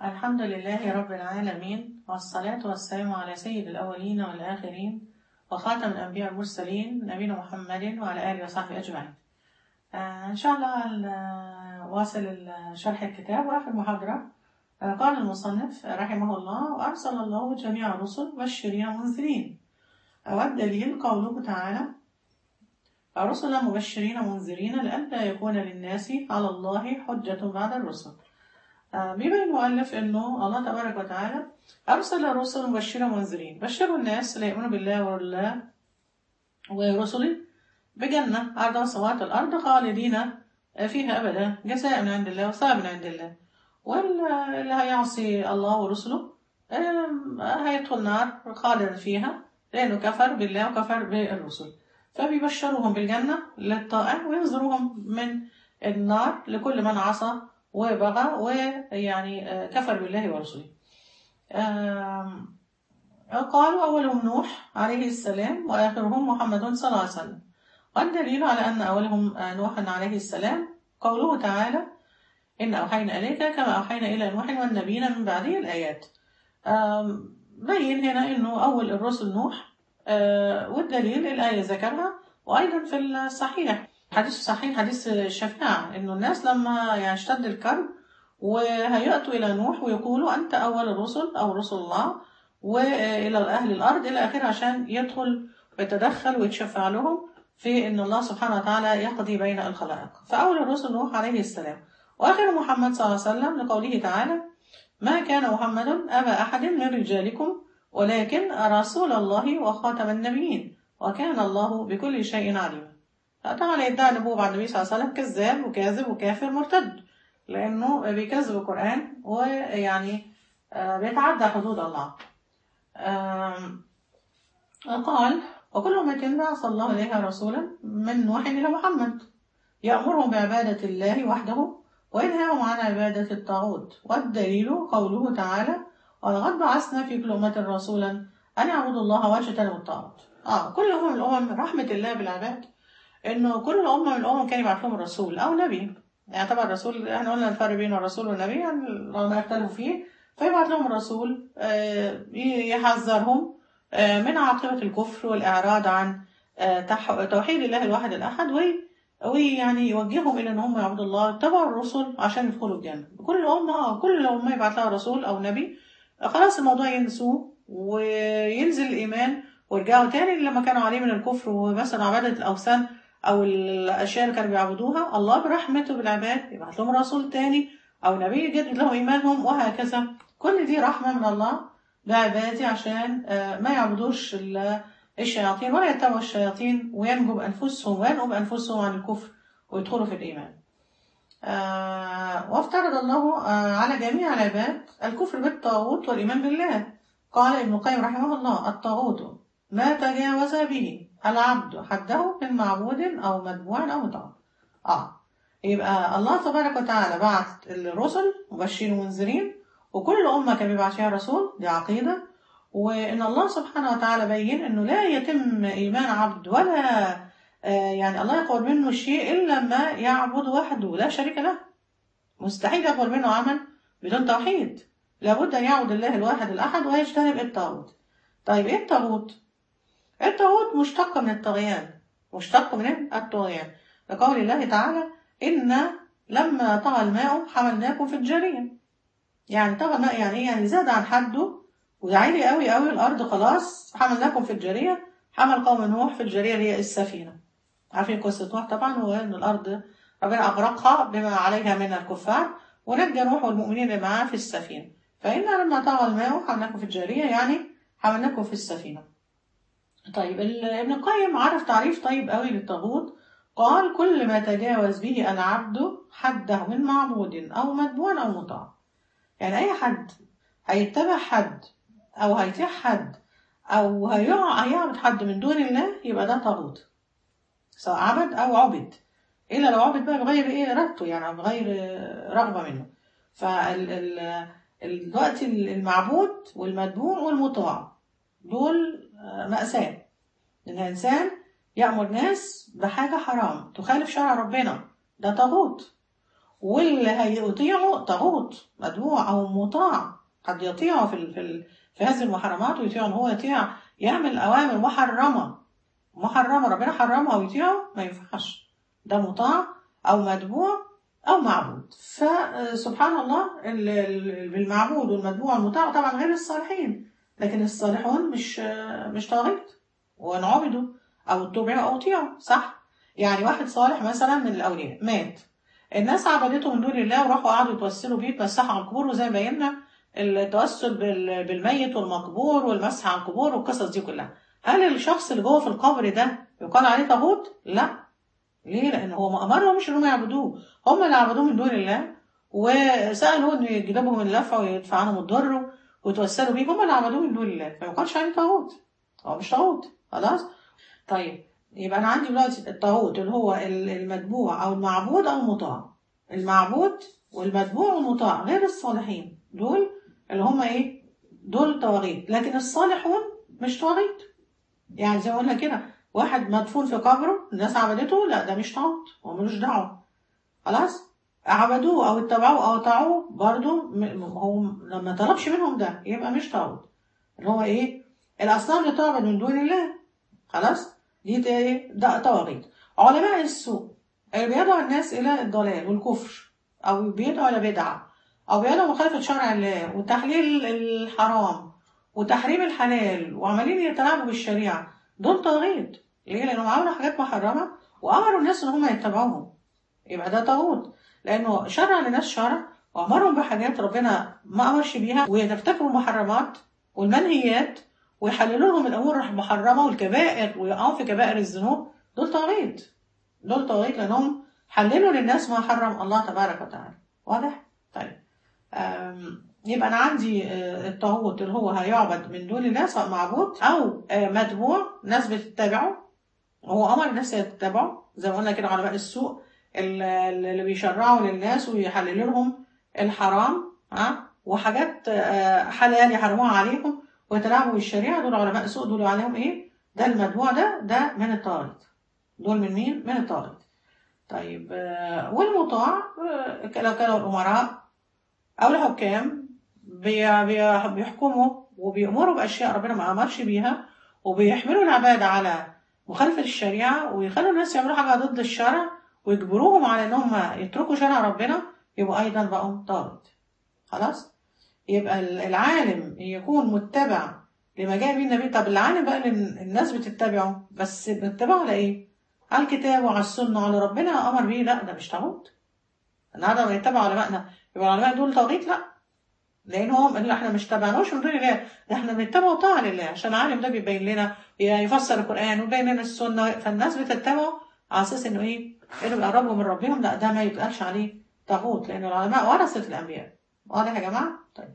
الحمد لله رب العالمين والصلاة والسلام على سيد الأولين والآخرين وخاتم الأنبياء المرسلين نبينا محمد وعلى آله وصحبه أجمعين آه إن شاء الله ال- واصل شرح الكتاب وآخر محاضرة آه قال المصنف رحمه الله وأرسل الله جميع الرسل مبشرين ومنذرين والدليل قوله تعالى رسلا مبشرين ومنذرين لئلا يكون للناس على الله حجة بعد الرسل آه، بيبين المؤلف انه الله تبارك وتعالى ارسل الرسل مبشرين ومنذرين بشروا الناس ليؤمنوا بالله والله ورسله بجنة عرضها سماوات الأرض خالدين فيها أبدا جزاء من عند الله وثواب من عند الله واللي هيعصي الله ورسله آم، هيدخل نار خالدا فيها لأنه كفر بالله وكفر بالرسل فبيبشرهم بالجنة للطائع وينذرهم من النار لكل من عصى وبغى ويعني آه، كفر بالله ورسله آم، قالوا أولهم نوح عليه السلام وآخرهم محمد صلى الله عليه وسلم والدليل على أن أولهم آه، نوح عليه السلام قوله تعالى إن أوحينا إليك كما أوحينا إلى نوح والنبيين من بعده الآيات آم، بين هنا أنه أول الرسل نوح آه، والدليل الآية ذكرها وأيضا في الصحيح حديث صحيح حديث الشفاعة إنه الناس لما يعني اشتد الكرب وهيأتوا إلى نوح ويقولوا أنت أول الرسل أو رسل الله وإلى أهل الأرض إلى آخره عشان يدخل ويتدخل ويتشفع لهم في إن الله سبحانه وتعالى يقضي بين الخلائق فأول الرسل نوح عليه السلام وآخر محمد صلى الله عليه وسلم لقوله تعالى ما كان محمد أبا أحد من رجالكم ولكن رسول الله وخاتم النبيين وكان الله بكل شيء عليما طبعا يدعي النبوة بعد النبي صلى الله عليه وسلم كذاب وكاذب وكافر مرتد لأنه بيكذب القرآن ويعني آه، بيتعدى حدود الله آم، قال وكل أمة بعث الله إليها رسولا من نوح إلى محمد يأمرهم بعبادة الله وحده وينهاهم عن عبادة الطاغوت والدليل قوله تعالى ولقد بعثنا في كل أمة رسولا أن يعبدوا الله واجتنبوا الطاغوت آه كل أمم من الأمم رحمة الله بالعباد إنه كل أمة من الأمم كان يبعث لهم رسول أو نبي يعني طبعا الرسول احنا قلنا الفرق بين الرسول والنبي يعني العلماء يختلفوا فيه فيبعث لهم الرسول آه، يحذرهم آه، من عاقبة الكفر والإعراض عن آه، تح- توحيد الله الواحد الأحد وي ويعني يوجههم إلى إن هم يعبدوا الله اتبعوا الرسل عشان يدخلوا الجنة كل أمة آه، كل أمة يبعث لها رسول أو نبي آه، خلاص الموضوع ينسوه وينزل الإيمان ويرجعوا تاني لما كانوا عليه من الكفر ومثلا عبادة الأوثان أو الأشياء اللي كانوا بيعبدوها الله برحمته بالعباد يبعث لهم رسول تاني أو نبي يجدد لهم إيمانهم وهكذا كل دي رحمة من الله بعبادي عشان آه، ما يعبدوش ال- الشياطين ولا يتبعوا الشياطين وينجوا بأنفسهم وينقوا بأنفسهم عن الكفر ويدخلوا في الإيمان آه، وافترض الله آه، على جميع العباد الكفر بالطاغوت والإيمان بالله قال ابن القيم رحمه الله الطاغوت ما تجاوز به العبد حده من معبود أو متبوع أو مطاع آه يبقى الله تبارك وتعالى بعث الرسل مبشرين ومنذرين وكل أمة كان بيبعث فيها رسول دي عقيدة وإن الله سبحانه وتعالى بين إنه لا يتم إيمان عبد ولا آه، يعني الله يقبل منه شيء إلا ما يعبد وحده لا شريك له مستحيل يقبل منه عمل بدون توحيد لابد أن يعبد الله الواحد الأحد ويجتنب الطاغوت طيب إيه الطاغوت؟ الطاغوت مشتق من الطغيان مشتق من الطغيان لقول الله تعالى إن لما طغى الماء حملناكم في الجارية يعني طغى الماء يعني إيه؟ يعني زاد عن حده وعالي قوي قوي الأرض خلاص حملناكم في الجارية حمل قوم نوح في الجارية اللي هي السفينة عارفين قصة نوح طبعا وإن الأرض ربنا أغرقها بما عليها من الكفار ونجى نوح والمؤمنين اللي معاه في السفينة فإن لما طغى الماء حملناكم في الجارية يعني حملناكم في السفينة طيب ال- ابن القيم عرف تعريف طيب قوي للطاغوت قال كل ما تجاوز به العبد حده من معبود أو متبوع أو مطاع يعني أي حد هيتبع حد أو هيطيع حد أو هيع- هيعبد حد من دون الله يبقى ده طاغوت سواء عبد أو عبد إلا لو عبد بقى بغير إيه إرادته يعني أو بغير آه، رغبة منه فالوقت المعبود والمتبوع والمطاع دول آه، مأساة إن الإنسان يأمر ناس بحاجة حرام تخالف شرع ربنا ده طاغوت واللي هيطيعه طاغوت متبوع او مطاع قد يطيعه في ال- في ال- في هذه المحرمات ويطيعه ان هو يطيع يعمل اوامر محرمه محرمه ربنا حرمها ويطيعه ما ينفعش ده مطاع او متبوع او معبود فسبحان الله ال- ال- المعبود والمتبوع والمطاع طبعا غير الصالحين لكن الصالحون مش مش طاغيت وانعبدوا او اتبعوا او اطيعوا صح يعني واحد صالح مثلا من الاولياء مات الناس عبدته من دون الله وراحوا قعدوا يتوسلوا بيه يتمسحوا على القبور وزي ما بينا التوسل بال- بالميت والمقبور والمسح على القبور والقصص دي كلها هل الشخص اللي جوه في القبر ده يقال عليه طاغوت؟ لا ليه؟ لأن هو ما أمرهمش إنهم يعبدوه هم اللي عبدوه من دون الله وسألوا إن يجلبهم النفع ويدفع عنهم الضر ويتوسلوا بيه هم اللي عبدوه من دون الله فما يقالش عليه طاغوت هو مش طاغوت خلاص؟ طيب يبقى أنا عندي دلوقتي الطاغوت اللي هو ال- المتبوع أو المعبود أو المطاع المعبود والمتبوع والمطاع غير الصالحين دول اللي هم إيه؟ دول طواغيت لكن الصالحون مش طواغيت يعني زي ما قلنا كده واحد مدفون في قبره الناس عبدته لا ده مش طاغوت هو ملوش دعوه خلاص عبدوه او اتبعوه او اطاعوه برضه م- م- هو لما طلبش منهم ده يبقى مش طاغوت اللي هو ايه الاصنام اللي تعبد من دون الله خلاص دي ت- ايه ده طواغيت علماء السوء اللي بيدعوا الناس الى الضلال والكفر او بيدعوا الى بدعه او بيدعوا مخالفه شرع الله وتحليل الحرام وتحريم الحلال وعمالين يتلاعبوا بالشريعه دول طاغيت ليه؟ لانهم عملوا حاجات محرمه وامروا الناس ان هم يتبعوهم يبقى ده طاغوت لانه شرع لناس شرع وامرهم بحاجات ربنا ما امرش بيها ويرتكبوا المحرمات والمنهيات ويحللوا لهم الامور المحرمه والكبائر ويقعوا في كبائر الذنوب دول طاغيت دول طاغيت لانهم حللوا للناس ما حرم الله تبارك وتعالى واضح؟ طيب أم، يبقى انا عندي آه، الطاغوت اللي هو هيعبد من دون الله سواء معبود او آه، متبوع ناس بتتبعه هو امر الناس يتبعه زي ما قلنا كده علماء السوء ال- اللي بيشرعوا للناس ويحللوا لهم الحرام ها وحاجات آه، حلال يحرموها عليهم ويتلاعبوا بالشريعه دول علماء السوء دول عليهم ايه؟ ده المتبوع ده ده من الطاغوت دول من مين؟ من الطاغوت طيب آه، والمطاع آه، لو كانوا الامراء او الحكام بي- بي- بيحكموا وبيأمروا بأشياء ربنا ما أمرش بيها وبيحملوا العباد على مخالفة الشريعة ويخلوا الناس يعملوا حاجة ضد الشرع ويجبروهم على إن هم يتركوا شرع ربنا يبقوا أيضا بقوا طاغوت خلاص يبقى العالم يكون متبع لما جاء به النبي طب العالم بقى اللي الناس بتتبعه بس بتتبعه على إيه؟ على الكتاب وعلى السنة وعلى ربنا أمر بيه لا ده مش طاغوت النهارده لما يتبع علمائنا يبقى العلماء دول طاغيت لا لانهم اللي احنا مش تبعناش من دون الله ده احنا بنتبعه طاعه لله عشان العالم ده بيبين لنا يفسر القران ويبين لنا السنه فالناس بتتبعه على اساس انه ايه؟ انه بيقربوا من ربهم لا ده ما يتقالش عليه طاغوت لان العلماء ورثه الانبياء واضح يا جماعه؟ طيب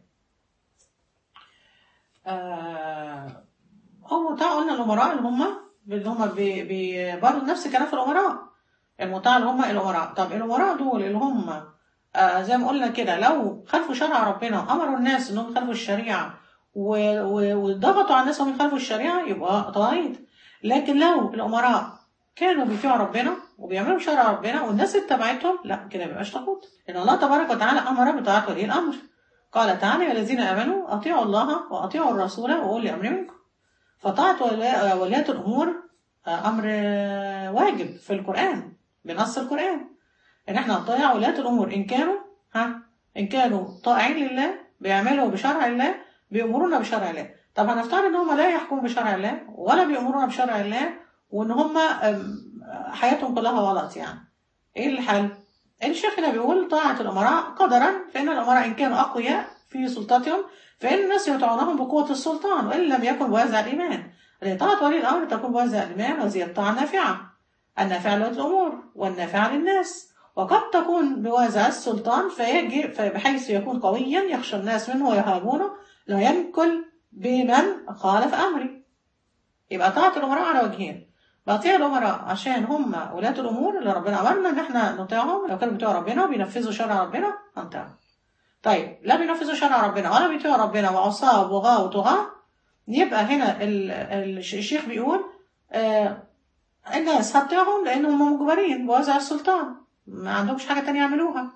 آه هم مطاع قلنا الامراء اللي هم اللي هم بي بي برضه نفس الكلام في الامراء المطاع اللي هم الامراء طب الامراء دول اللي هم آه زي ما قلنا كده لو خالفوا شرع ربنا امروا الناس انهم يخالفوا الشريعه و- و- وضغطوا على الناس انهم يخالفوا الشريعه يبقى طاغيت لكن لو الامراء كانوا بيطيعوا ربنا وبيعملوا شرع ربنا والناس اتبعتهم لا كده ما يبقاش طاغوت لان الله تبارك وتعالى امر بطاعه ولي الامر قال تعالى يا الذين امنوا اطيعوا الله واطيعوا الرسول واولي الامر منكم فطاعه ولا- ولاة الامور آه، امر آه، واجب في القران بنص القران ان احنا نطيع ولاة الامور ان كانوا ها ان كانوا طائعين لله بيعملوا بشرع الله بيأمرونا بشرع الله طب هنفترض ان هم لا يحكموا بشرع الله ولا بيأمرونا بشرع الله وان هم أم، حياتهم كلها غلط يعني ايه الحل الشيخ هنا بيقول طاعة الأمراء قدرا فإن الأمراء إن كانوا أقوياء في سلطتهم فإن الناس يطيعونهم بقوة السلطان وإن لم يكن بوازع الإيمان لأن طاعة ولي الأمر تكون بوازع الإيمان وزي الطاعة النافعة النافعة لولي الأمور والنافعة للناس وقد تكون بوازع السلطان فيجي بحيث يكون قويا يخشى الناس منه ويهابونه لا ينكل بمن خالف أمري يبقى طاعة الأمراء على وجهين بطيع الأمراء عشان هم ولاة الأمور اللي ربنا أمرنا إن إحنا نطيعهم لو كانوا بيطيعوا ربنا وبينفذوا شرع ربنا هنطيعهم. طيب لا بينفذوا شرع ربنا ولا بيطيعوا ربنا وعصاه وغاة وطغاة يبقى هنا ال- ال- الشيخ بيقول آه الناس هتطيعهم لأنهم مجبرين بوزع السلطان ما عندهمش حاجة تانية يعملوها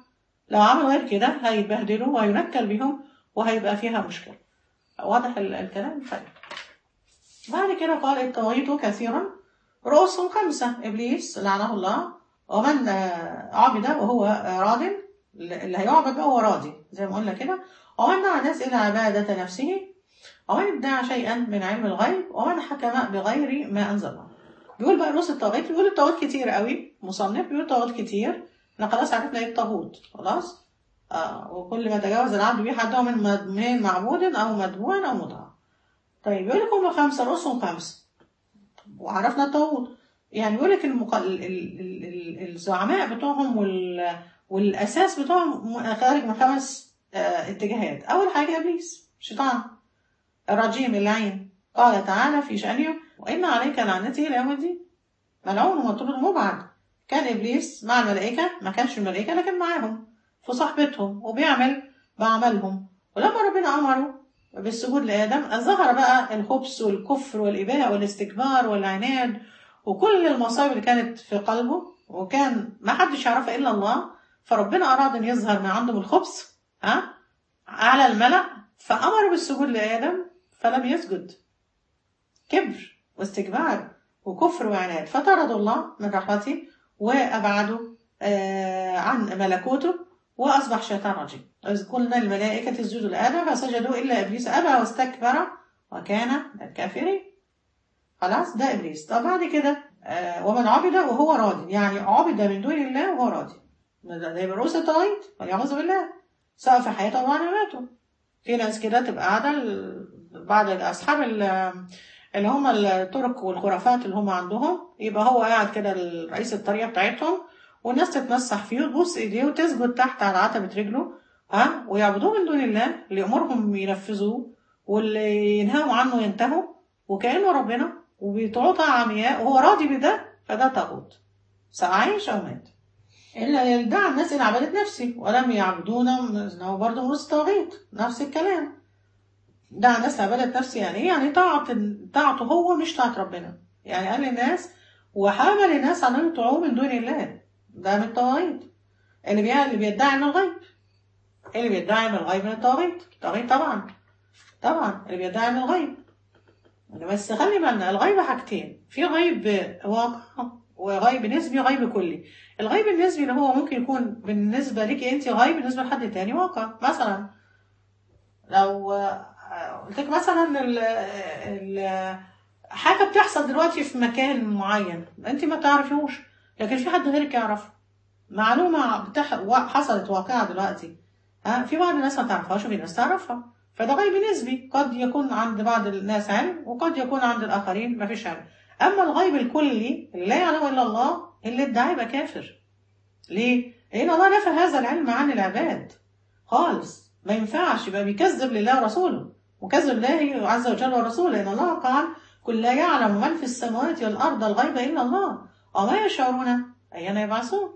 لو عملوا غير كده هيتبهدلوا وهينكل بيهم وهيبقى فيها مشكلة واضح ال- الكلام طيب بعد كده قال الطواغيت كثيرا رؤوسهم خمسة إبليس لعنه الله ومن آه، عبد وهو آه، راض اللي هيعبد بقى هو راضي زي ما قلنا كده ومن دعا الناس إلى عبادة نفسه ومن ادعى شيئا من علم الغيب ومن حكم بغير ما أنزل الله بيقول بقى رؤوس الطاغيت بيقول الطاغوت كتير قوي مصنف بيقول طاغوت كتير احنا خلاص عرفنا ايه الطاغوت خلاص آه وكل ما تجاوز العبد به حده من مد- من معبود او مدبوع او مطاع طيب يقول لك هم خمسه رؤوسهم خمسه وعرفنا الطاغوت يعني يقول لك المق... ال... ال... ال... ال- الزعماء بتوعهم وال... والاساس بتوعهم م- خارج من خمس آه اتجاهات اول حاجه ابليس شيطان الرجيم اللعين قال تعالى في شأنه وإن عليك لعنتي إلى يوم الدين ملعون ومطرود ومبعد كان إبليس مع الملائكة ما كانش الملائكة لكن معاهم في صحبتهم وبيعمل بعملهم ولما ربنا أمره بالسجود لآدم ظهر بقى الخبث والكفر والإباء والاستكبار والعناد وكل المصايب اللي كانت في قلبه وكان ما حدش يعرفها إلا الله فربنا أراد أن يظهر ما عنده من الخبث ها على الملأ فأمر بالسجود لآدم فلم يسجد كبر واستكبار وكفر وعناد فطرد الله من رحمته وأبعده آه، عن ملكوته وأصبح شيطان رجيم إذ قلنا الملائكة اسجدوا لآدم فسجدوا إلا إبليس أبى واستكبر وكان من الكافرين خلاص ده إبليس طب بعد كده آه، ومن عبد وهو راضي يعني عبد من دون الله وهو راضي ده ده يبقى رؤوس الطواغيت والعياذ بالله سواء في حياته أو بعد مماته في ناس كده تبقى قاعدة ال- بعد أصحاب ال- اللي هم الطرق والخرافات اللي هم عندهم يبقى هو قاعد كده رئيس الطريقة بتاعتهم والناس تتمسح فيه وتبوس ايديه وتسجد تحت على عتبة رجله ها ويعبدوه من دون الله اللي يأمرهم ينفذوه واللي ينهاهم عنه ينتهوا وكأنه ربنا وبيطيعوه طاعة عمياء وهو راضي بده فده طاغوت سواء عايش أو مات إلا يدعى الناس إلى عبادة نفسه ولم يعبدون هو برضه من الطاغيت نفس الكلام دعا الناس لعبادة نفسه يعني إيه؟ يعني طاعة طاعته هو مش طاعة ربنا يعني قال للناس وحمل الناس على أن يطيعوه من دون الله ده من الطواغيت اللي بي... اللي بيدعي من الغيب اللي بيدعي من الغيب من الطواغيت الطواغيت طبعا طبعا اللي بيدعي من الغيب بس خلي بالنا الغيب حاجتين في غيب واقع وغيب نسبي وغيب كلي الغيب النسبي اللي هو ممكن يكون بالنسبة لك انت غيب بالنسبة لحد تاني واقع مثلا لو آه، قلت لك مثلا ال ال حاجة بتحصل دلوقتي في مكان معين انت ما تعرفيهوش لكن في حد غيرك يعرفه معلومة بتح... وا- حصلت واقعة دلوقتي ها في بعض الناس ما تعرفهاش وفي ناس تعرفها فده غيب نسبي قد يكون عند بعض الناس علم وقد يكون عند الآخرين ما فيش علم أما الغيب الكلي اللي لا يعلمه إلا الله اللي ادعى يبقى كافر ليه؟ لأن الله نفى هذا العلم عن العباد خالص ما ينفعش يبقى بيكذب لله ورسوله وكذب الله عز وجل ورسوله لأن الله قال قل لا يعلم من في السماوات والأرض الغيب إلا الله وما يشعرون أين يبعثون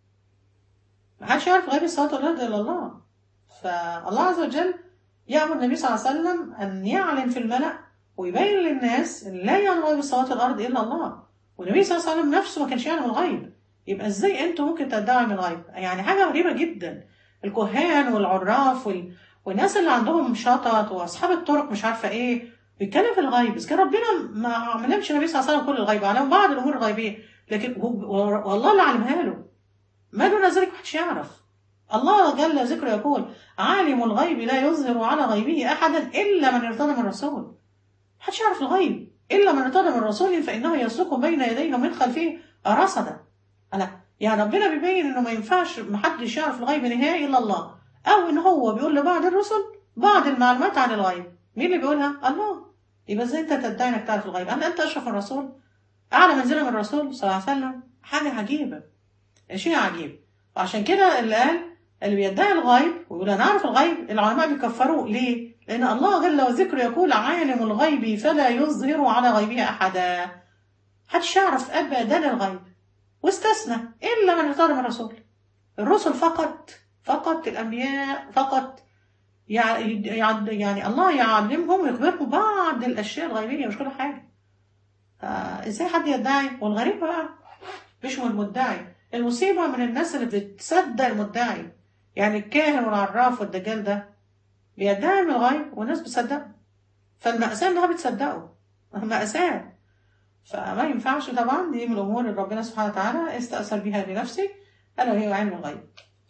ما حدش يعرف غيب السماوات والأرض إلا الله فالله عز وجل يأمر النبي صلى الله عليه وسلم أن يعلن في الملأ ويبين للناس أن لا يعلم غيب السماوات والأرض إلا الله والنبي صلى الله عليه وسلم نفسه ما كانش يعلم الغيب يبقى ازاي انتوا ممكن تدعوا من الغيب يعني حاجة غريبة جدا الكهان والعراف وال... والناس اللي عندهم شطط واصحاب الطرق مش عارفة ايه بيتكلم في الغيب بس كان ربنا ما علمش النبي صلى الله عليه وسلم كل الغيب علم بعض الامور الغيبية لكن هو والله اللي علمها له ما دون ذلك محدش يعرف الله جل ذكره يقول عالم الغيب لا يظهر على غيبه احدا الا من ارتضى من رسول محدش يعرف الغيب الا من ارتضى من رسول فانه يسلك بين يديه ومن خلفه رصدا لا يعني ربنا بيبين انه ما ينفعش محدش يعرف الغيب نهائي الا الله او ان هو بيقول لبعض الرسل بعض المعلومات عن الغيب مين اللي بيقولها الله يبقى ازاي انت تدعي انك تعرف الغيب انت انت اشرف من الرسول اعلى منزله من الرسول صلى الله عليه وسلم حاجه عجيبه شيء عجيب وعشان كده اللي قال اللي بيدعي الغيب ويقول انا اعرف الغيب العلماء بيكفروه ليه؟ لان الله جل وذكره يقول عالم الغيب فلا يظهر على غيبه احدا محدش يعرف ابدا الغيب واستثنى الا من ارتضى من الرسول الرسل فقط فقط الانبياء فقط يعني يعني الله يعلمهم ويخبرهم بعض الاشياء الغيبيه مش كل حاجه ازاي حد يدعي والغريب بقى مش من المدعي المصيبه من الناس اللي بتصدق المدعي يعني الكاهن والعراف والدجال ده بيدعي من الغيب والناس بتصدقه فالمأساة إنها بتصدقه مأساة فما ينفعش طبعا دي من الأمور اللي ربنا سبحانه وتعالى استأثر بها لنفسه ألا وهي علم الغيب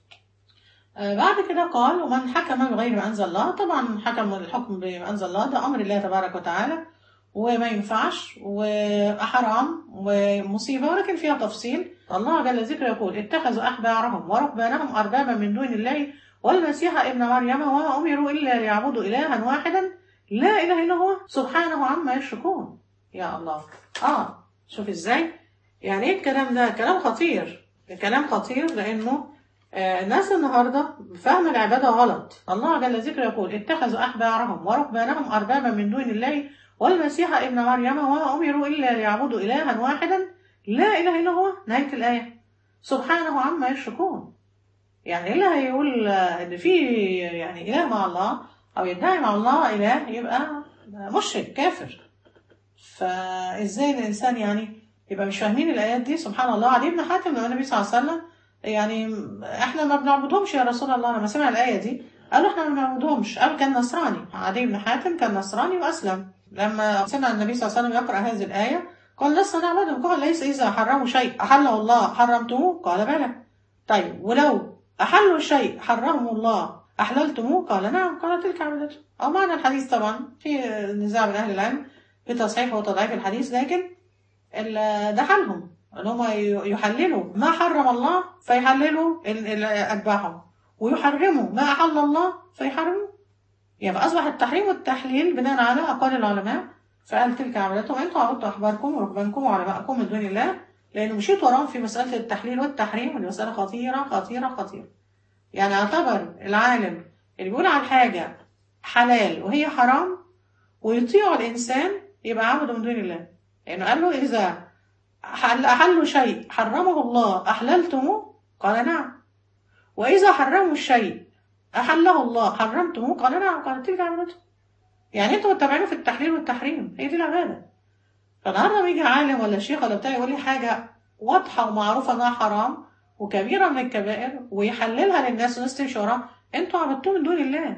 آه، بعد كده قال ومن حكم بغير ما أنزل الله طبعا حكم الحكم بما أنزل الله ده أمر الله تبارك وتعالى وما ينفعش وحرام ومصيبة ولكن فيها تفصيل الله جل ذكره يقول اتخذوا أحبارهم ورهبانهم أربابا من دون الله والمسيح ابن مريم وما أمروا إلا ليعبدوا إلها واحدا لا إله إلا هو سبحانه عما يشركون يا الله آه شوف إزاي يعني إيه الكلام ده كلام خطير كلام خطير لأنه آه، الناس النهارده فاهمه العباده غلط الله جل ذكره يقول اتخذوا احبارهم ورهبانهم اربابا من دون الله والمسيح ابن مريم وما امروا الا ليعبدوا الها واحدا لا اله الا هو نهايه الايه سبحانه عما يشركون يعني ايه اللي هيقول آه، ان في يعني اله مع الله او يدعي مع الله اله يبقى مشرك كافر فازاي الانسان يعني يبقى مش فاهمين الايات دي سبحان الله علي بن حاتم لما النبي صلى الله عليه وسلم يعني احنا ما بنعبدهمش يا رسول الله لما سمع الايه دي قالوا احنا ما بنعبدهمش قال كان نصراني عدي بن حاتم كان نصراني واسلم لما سمع النبي صلى الله عليه وسلم يقرا هذه الايه قال لسنا نعبدهم قال ليس اذا حرموا شيء احله الله حرمتموه قال بلى طيب ولو احلوا شيء حرمه الله احللتموه قال نعم قال تلك عبادته او معنى الحديث طبعا في نزاع بين اهل العلم في تصحيح وتضعيف الحديث لكن ال- ده حالهم ان هم يحللوا ما حرم الله فيحللوا ال- ال- اتباعهم ويحرموا ما احل الله فيحرموا يعني فاصبح التحريم والتحليل بناء على اقوال العلماء فقال تلك عبادتهم انتم عبدتوا احباركم ورهبانكم وعلماءكم من دون الله لانه مشيت وراهم في مساله التحليل والتحريم ودي مساله خطيره خطيره خطيره يعني اعتبر العالم اللي بيقول عن حاجه حلال وهي حرام ويطيع الانسان يبقى عبده من دون الله لانه قال له اذا حل أحلوا شيء حرمه الله أحللتموه قال نعم وإذا حرموا الشيء أحله الله حرمتموه قال نعم قال تلك عبادته يعني انتوا متابعينه في التحليل والتحريم هي دي العبادة فالنهارده لما يجي عالم ولا شيخ ولا بتاع يقول لي حاجة واضحة ومعروفة إنها حرام وكبيرة من الكبائر ويحللها للناس والناس تمشي وراه انتوا عبدتوه من دون الله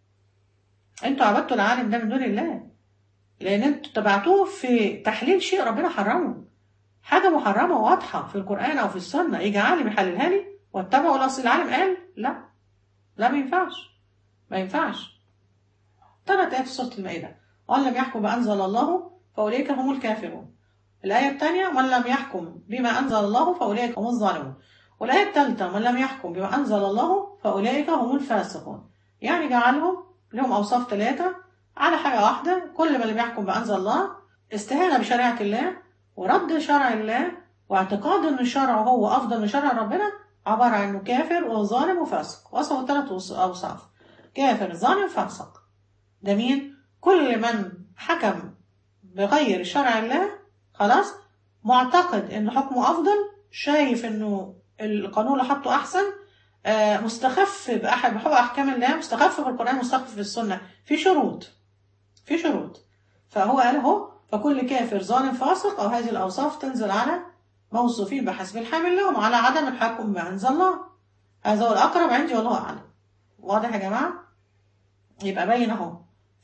انتوا عبدتوا العالم ده من دون الله لأن انتوا تبعتوه في تحليل شيء ربنا حرمه حاجة محرمة واضحة في القرآن أو في السنة يجي عالم يحللها لي واتبعوا الأصل العالم قال لا لا ما ينفعش ما ينفعش ثلاث آيات في سورة المائدة ومن لم يحكم بما أنزل الله فأولئك هم الكافرون الآية الثانية من لم يحكم بما أنزل الله فأولئك هم الظالمون والآية الثالثة من لم يحكم بما أنزل الله فأولئك هم الفاسقون يعني جعلهم لهم أوصاف ثلاثة على حاجة واحدة كل من لم يحكم بأنزل الله استهانة بشريعة الله ورد شرع الله واعتقاد ان شرعه هو افضل من شرع ربنا عبارة عن انه كافر وظالم وفاسق وصفوا ثلاث اوصاف كافر ظالم فاسق ده مين كل من حكم بغير شرع الله خلاص معتقد ان حكمه افضل شايف انه القانون اللي حطه احسن آه، مستخف بأحد بحقوق احكام الله مستخف بالقران مستخف بالسنه في شروط في شروط فهو قال اهو فكل كافر ظالم فاسق أو هذه الأوصاف تنزل على موصوفين بحسب الحامل لهم على عدم الحكم بما أنزل الله هذا هو الأقرب عندي والله أعلم واضح يا جماعة يبقى باين أهو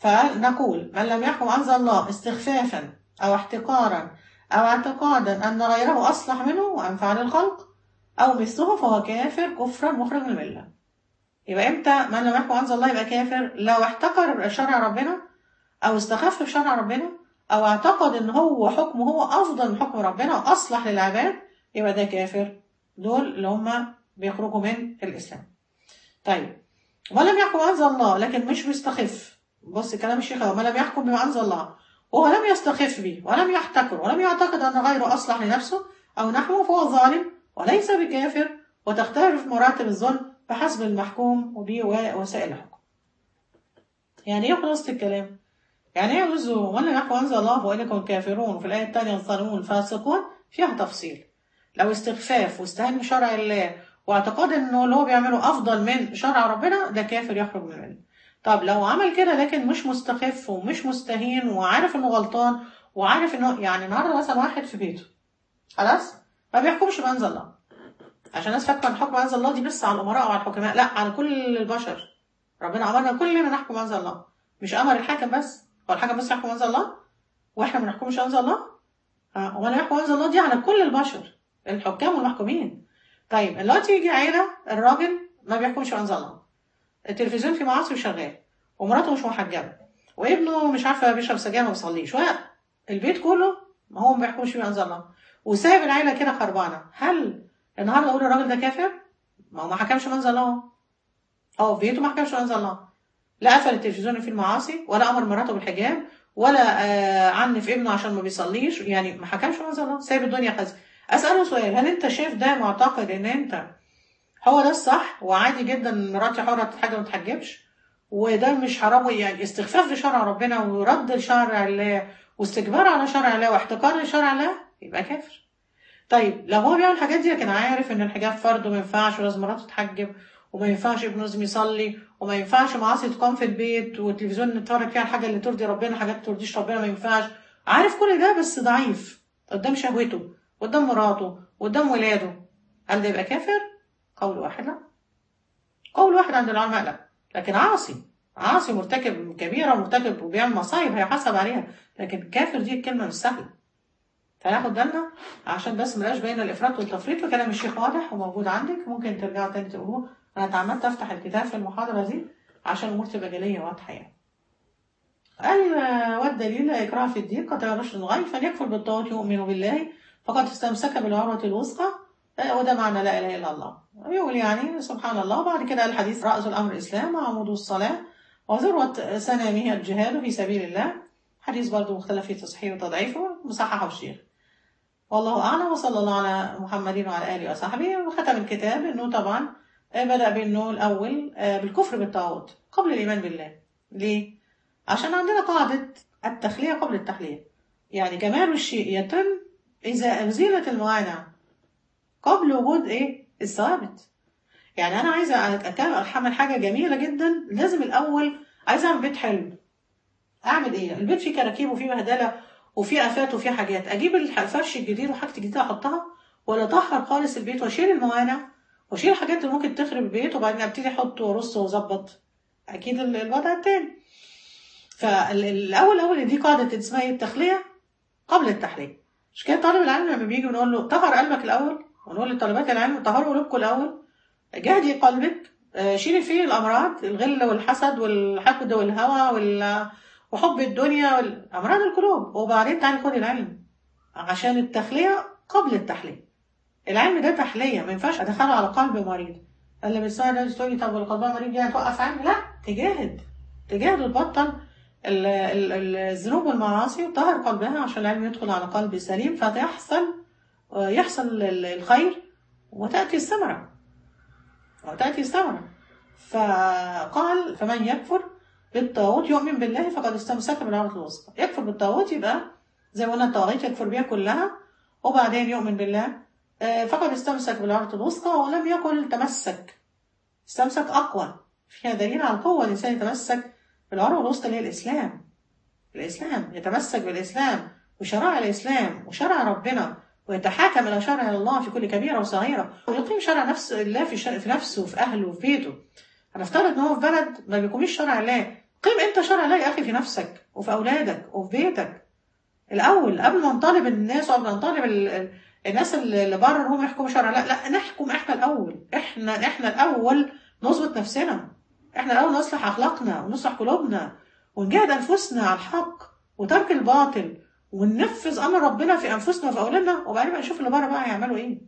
فنقول من لم يحكم أنزل الله استخفافا أو احتقارا أو اعتقادا أن غيره أصلح منه وأنفع للخلق أو مثله فهو كافر كفرا مخرج من الملة يبقى إمتى من لم يحكم أنزل الله يبقى كافر لو احتقر شرع ربنا أو استخف بشرع ربنا او اعتقد ان هو حكمه هو افضل من حكم ربنا واصلح للعباد يبقى ده كافر دول اللي هم بيخرجوا من الاسلام طيب ولم يحكم انزل الله لكن مش بيستخف بص كلام الشيخ وما لم يحكم بما انزل الله وهو لم يستخف به ولم يحتكر ولم يعتقد ان غيره اصلح لنفسه او نحوه فهو ظالم وليس بكافر وتختلف مراتب الظلم بحسب المحكوم وبه وسائل الحكم يعني ايه خلاصة الكلام يعني ايه يجوز من لم يحكم انزل الله فاولئك هم الكافرون وفي الايه الثانيه الظالمون الفاسقون فيها تفصيل لو استخفاف واستهان بشرع الله واعتقاد انه اللي هو بيعمله افضل من شرع ربنا ده كافر يخرج من المله طب لو عمل كده لكن مش مستخف ومش مستهين وعارف انه غلطان وعارف انه يعني النهارده مثلا واحد في بيته خلاص ما بيحكمش بانزل الله عشان الناس فاكره ان حكم انزل الله دي بس على الامراء وعلى الحكماء لا على كل البشر ربنا امرنا كلنا نحكم انزل الله مش امر الحاكم بس هو الحاكم بس يحكم انزل الله واحنا ما بنحكمش انزل الله ها، ولا يحكم انزل الله دي على كل البشر الحكام والمحكومين طيب دلوقتي يجي عيله الراجل ما بيحكمش انزل الله التلفزيون فيه معاصي وشغال ومراته مش محجبه وابنه مش عارفه بيشرب سجاير وما بيصليش البيت كله ما هو ما بيحكمش فيه انزل الله وسايب العيله كده خربانه هل النهارده اقول الراجل ده كافر؟ ما هو ما حكمش منزل الله هو في بيته ما حكمش منزل الله لا قفل التلفزيون اللي فيه المعاصي ولا امر مراته بالحجاب ولا آه عنف ابنه عشان ما بيصليش يعني ما حكمش منزل الله سايب الدنيا خزي اساله سؤال هل انت شايف ده معتقد ان انت هو ده الصح وعادي جدا مراتي حره تتحجب وما تتحجبش وده مش حرام يعني استخفاف لشرع ربنا ورد لشرع الله واستكبار على شرع الله واحتقار لشرع الله يبقى كافر طيب لو هو بيعمل الحاجات دي لكن عارف ان الحجاب فرض وما ينفعش ولازم مراته تتحجب وما ينفعش ابنه لازم يصلي وما ينفعش معاصي تقام في البيت والتلفزيون نتفرج فيها الحاجه اللي ترضي ربنا حاجات ما ترضيش ربنا ما ينفعش عارف كل ده بس ضعيف قدام شهوته قدام مراته قدام ولاده هل ده يبقى كافر؟ قول واحد لا قول واحد عند العلماء لا لكن عاصي عاصي مرتكب كبيره مرتكب وبيعمل مصايب هيحاسب عليها لكن كافر دي الكلمه مش سهله فناخد بالنا عشان بس مبقاش بين الافراط والتفريط وكلام الشيخ واضح وموجود عندك ممكن ترجعوا تاني تقولوه انا اتعمدت افتح الكتاب في المحاضره دي عشان الامور تبقى جليه واضحه يعني. قال آه، والدليل لا اكراه في الدين قد رشد الغي فليكفر بالطاغوت يؤمن بالله فقد استمسك بالعروه الوثقى آه، وده معنى لا اله الا الله. يقول يعني سبحان الله وبعد كده الحديث راس الامر الاسلام وعمود الصلاه وذروه سنامه الجهاد في سبيل الله. حديث برضه مختلف في تصحيحه وتضعيفه مصححه الشيخ. والله أعلم وصلى الله على محمد وعلى آله وصحبه وختم الكتاب إنه طبعا آه، بدأ بأنه الأول آه، بالكفر بالطاغوت قبل الإيمان بالله ليه؟ عشان عندنا قاعدة التخلية قبل التحلية يعني كمال الشيء يتم إذا أزيلت الموانع قبل وجود إيه؟ الثوابت يعني أنا عايزة أكمل أعمل حاجة جميلة جدا لازم الأول عايزة أعمل بيت حلو أعمل إيه؟ البيت فيه كراكيب وفيه بهدلة وفي افات وفي حاجات اجيب الفرش الجديد وحاجه جديده احطها ولا اطهر خالص البيت واشيل الموانع واشيل الحاجات اللي ممكن تخرب البيت وبعدين ابتدي احط وارص واظبط اكيد ال- الوضع التاني فالاول اول دي قاعده اسمها ايه التخليه قبل التحليه مش كده طالب العلم لما بيجي بنقول له طهر قلبك الاول ونقول لطالبات العلم طهروا قلوبكم الاول جهدي قلبك آه، شيلي فيه الامراض الغل والحسد والحقد والهوى وال وحب الدنيا وأمراض القلوب وبعدين تعالي خدي العلم عشان التخلية قبل التحلية العلم ده تحلية ما ينفعش أدخله على قلب مريض اللي بيسمع ده تقولي طب والقلب مريض يعني توقف علم لا تجاهد تجاهد وتبطل ال- ال- ال- الذنوب والمعاصي وطهر قلبها عشان العلم يدخل على قلب سليم فتحصل يحصل ال- الخير وتأتي الثمرة وتأتي الثمرة فقال فمن يكفر بالطاغوت يؤمن بالله فقد استمسك بالعروة الوثقى يكفر بالطاغوت يبقى زي ما قلنا الطواغيت يكفر بيها كلها وبعدين يؤمن بالله آه، فقد استمسك بالعروة الوثقى ولم يقل تمسك استمسك أقوى فيها دليل على القوة الإنسان يتمسك بالعروة الوثقى اللي هي الإسلام الإسلام يتمسك بالإسلام وشرائع الإسلام وشرع ربنا ويتحاكم إلى شرع الله في كل كبيرة وصغيرة ويقيم شرع نفس الله في, شر... في نفسه وفي أهله وفي بيته هنفترض إن هو في بلد ما بيقومش شرع الله قيم أنت شرع الله يا أخي في نفسك وفي أولادك وفي بيتك الأول قبل ما نطالب الناس وقبل ما نطالب ال... ال- الناس اللي بره هم يحكموا شرع لا لا نحكم احنا الأول احنا احنا الأول نظبط نفسنا احنا الأول نصلح أخلاقنا ونصلح قلوبنا ونجاهد أنفسنا على الحق وترك الباطل وننفذ أمر ربنا في أنفسنا وفي أولادنا وبعدين بقى نشوف اللي بره بقى هيعملوا إيه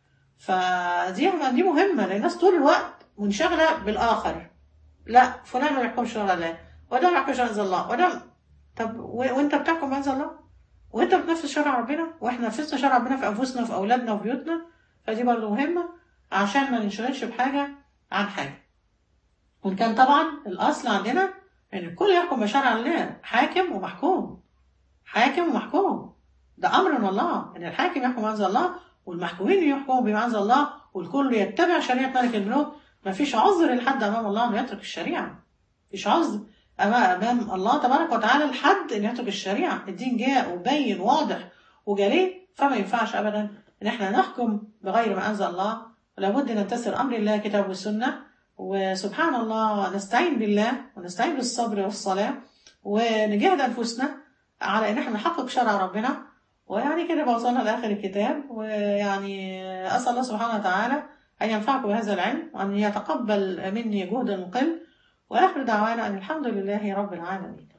فدي دي مهمة لأن الناس طول الوقت منشغلة بالآخر لا فلان ما بيحكمش شرع الله وده ما بيحكمش شرع الله وده طب و... وأنت بتحكم بأنزل الله وأنت بتنفذ شرع ربنا وإحنا نفذنا شرع ربنا في أنفسنا وفي أولادنا وفي بيوتنا فدي برضه مهمة عشان ما ننشغلش بحاجة عن حاجة وإن كان طبعا الأصل عندنا إن الكل يحكم بشرع الله حاكم ومحكوم حاكم ومحكوم ده أمر من الله إن الحاكم يحكم بأنزل الله والمحكومين يحكموا بما أنزل الله والكل يتبع شريعة ملك الملوك مفيش عذر لحد أمام الله إنه يترك الشريعة مفيش عذر أمام الله تبارك وتعالى لحد إنه يترك الشريعة الدين جاء وبين واضح وجلي فما ينفعش أبدا إن إحنا نحكم بغير ما أنزل الله ولابد نمتثل أمر الله كتاب والسنة وسبحان الله نستعين بالله ونستعين بالصبر والصلاة ونجاهد أنفسنا على إن احنا نحقق شرع ربنا ويعني كده بقى وصلنا لآخر الكتاب ويعني أسأل الله سبحانه وتعالى أن ينفعكم بهذا العلم وأن يتقبل مني جهد مقل وآخر دعوانا أن الحمد لله رب العالمين